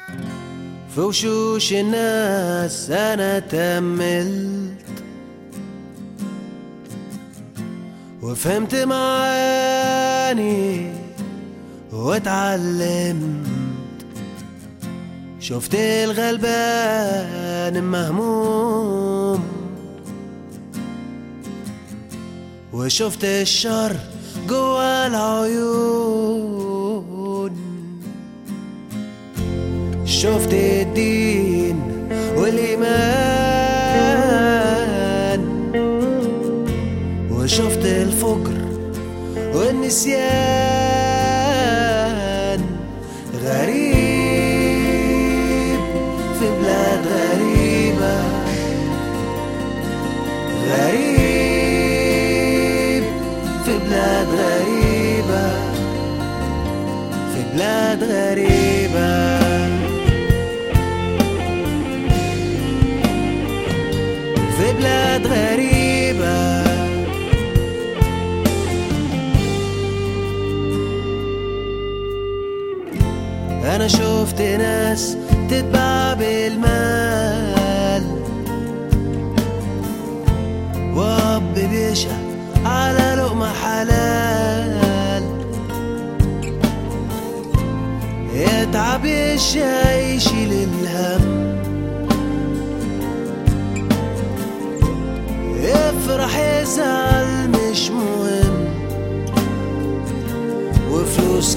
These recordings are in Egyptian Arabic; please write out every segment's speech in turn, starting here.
في وشوش الناس أنا تأملت وفهمت معاني واتعلمت شفت الغلبان مهموم وشفت الشر جوا العيون شفت الدين والإيمان وشفت الفقر والنسيان غريب في بلاد غريبة غريب في بلاد غريبة في بلاد غريبة في بلاد غريبة أنا شفت ناس تتباع بالمال وأب بيشهد على لقمة حلال يتعب يشقى يشيل الهم يفرح يزعل مش مهم وفلوس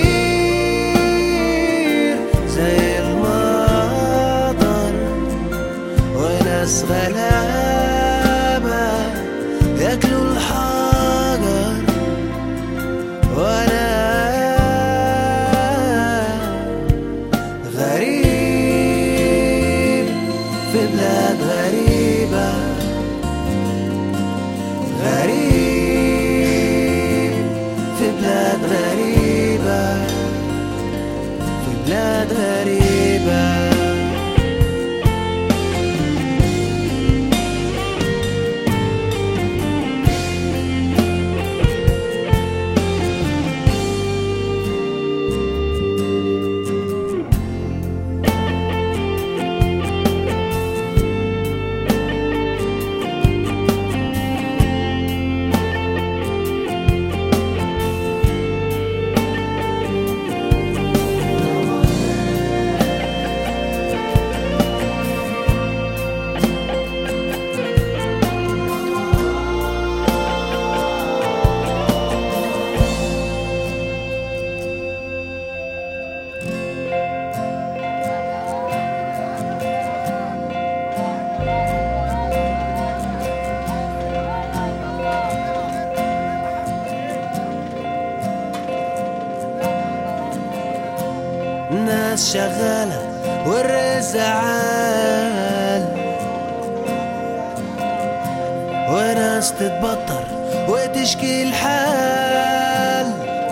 كتير زي المطر وناس غلابة ياكلوا الحجر وانا غريب في بلاد غريبه غريب في بلاد غريبة في بلاد غريبة ناس شغالة والرزق عال وناس تتبطر وتشكي الحال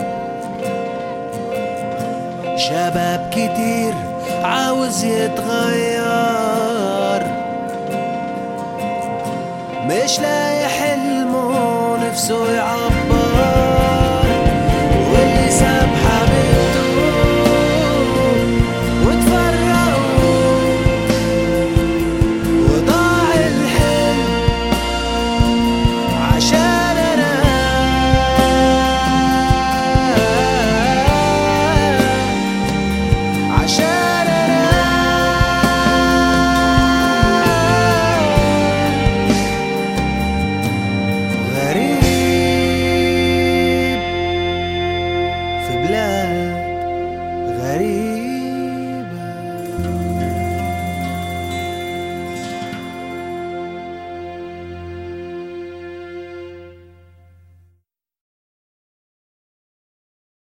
شباب كتير عاوز يتغير مش لاقي حلمه نفسه يعبر